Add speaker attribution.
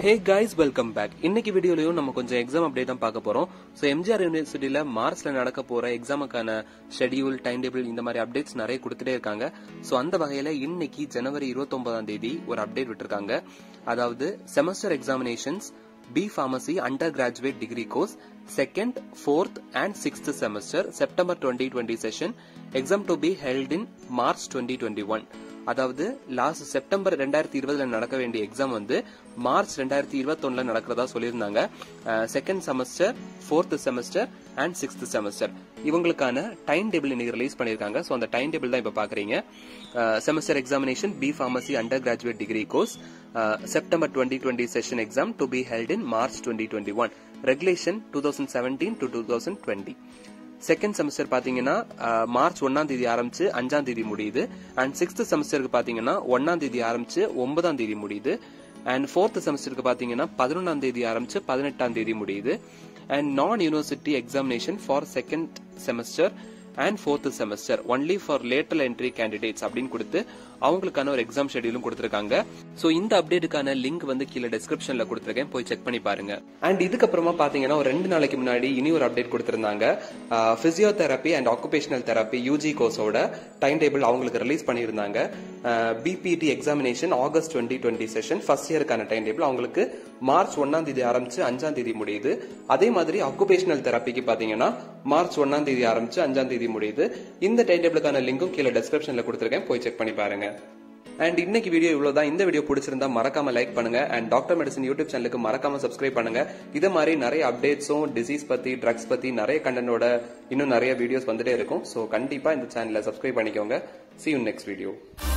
Speaker 1: hey guys welcome back இன்னைக்கு வீடியோலயும் நம்ம கொஞ்சம் எக்ஸாம் அப்டேட் தான் பார்க்க போறோம் ஸோ எம்ஜிஆர் யூனிவர்சிட்டியில மார்ச்ல நடக்க போற எக்ஸாமுக்கான ஷெட்யூல் டைம் டேபிள் இந்த மாதிரி அப்டேட்ஸ் நிறைய கொடுத்துட்டே இருக்காங்க ஸோ அந்த வகையில இன்னைக்கு ஜனவரி 29 தேதி ஒரு அப்டேட் விட்டுருக்காங்க அதாவது semester examinations B pharmacy undergraduate degree course second fourth and sixth semester September twenty twenty session exam to be held in March twenty twenty one அதாவது லாஸ்ட் செப்டம்பர் ரெண்டாயிரத்தி இருபதுல நடக்க வேண்டிய எக்ஸாம் வந்து மார்ச் ரெண்டாயிரத்தி இருபத்தொன்னுல நடக்கிறதா சொல்லியிருந்தாங்க second semester fourth semester and sixth semester இவங்களுக்கான டைம் டேபிள் இன்னைக்கு ரிலீஸ் பண்ணிருக்காங்க ஸோ அந்த டைம் டேபிள் தான் இப்போ பாக்குறீங்க semester examination B pharmacy undergraduate degree course September twenty twenty session exam to be held in March twenty twenty one regulation two thousand seventeen to two thousand twenty second semester பாத்தீங்கன்னா March ஒன்னாம் தேதி ஆரம்பிச்சு அஞ்சாம் தேதி முடியுது and sixth செமஸ்டருக்கு பாத்தீங்கன்னா ஒன்னாம் தேதி ஆரம்பிச்சு ஒன்பதாம் தேதி முடியுது அண்ட் ஃபோர்த் செமஸ்டருக்கு பாத்தீங்கன்னா பதினொன்றாம் தேதி ஆரம்பிச்சு பதினெட்டாம் தேதி முடியுது அண்ட் நான் university examination for second semester and fourth semester only for later entry candidates அப்படின்னு கொடுத்து அவங்களுக்கான ஒரு எக்ஸாம் ஷெடியூலும் கொடுத்துருக்காங்க ஸோ இந்த அப்டேட்டுக்கான லிங்க் வந்து கீழே டிஸ்கிரிப்ஷன்ல கொடுத்துருக்கேன் போய் செக் பண்ணி பாருங்க அண்ட் இதுக்கப்புறமா பாத்தீங்கன்னா ஒரு ரெண்டு நாளைக்கு முன்னாடி இனி ஒரு அப்டேட் கொடுத்திருந்தாங்க physiotherapy and occupational therapy UG கோர்ஸோட டைம் டேபிள் அவங்களுக்கு ரிலீஸ் பண்ணியிருந்தாங்க BPT examination August twenty twenty session first இயருக்கான டைம் டேபிள் அவங்களுக்கு மார்ச் ஒன்னாம் தேதி ஆரம்பிச்சு அஞ்சாம் தேதி முடியுது அதே மாதிரி ஆக்குபேஷனல் தெரப்பிக்கு பாத்தீங்கன்னா மார்ச் ஒன்னாம் தேதி ஆரம்பிச்சு அஞ்சாம் தேதி முடியுது இந்த டைம் டேபிளுக்கான லிங்கும் கீழே டிஸ்கிரிப்ஷன்ல கொடுத்துருக்கேன் போய் செக் பண்ணி பாருங்க அண்ட் இன்னைக்கு வீடியோ இவ்வளவுதான் இந்த வீடியோ பிடிச்சிருந்தா மறக்காம லைக் பண்ணுங்க அண்ட் டாக்டர் மெடிசன் யூடியூப் சேனலுக்கு மறக்காம சப்ஸ்கிரைப் பண்ணுங்க இது மாதிரி நிறைய அப்டேட்ஸும் டிசீஸ் பத்தி ட்ரக்ஸ் பத்தி நிறைய கண்டனோட இன்னும் நிறைய வீடியோஸ் வந்துட்டே இருக்கும் ஸோ கண்டிப்பா இந்த சேனலை சப்ஸ்கிரைப் பண்ணிக்கோங்க சி யூ நெக்ஸ்ட் வீடியோ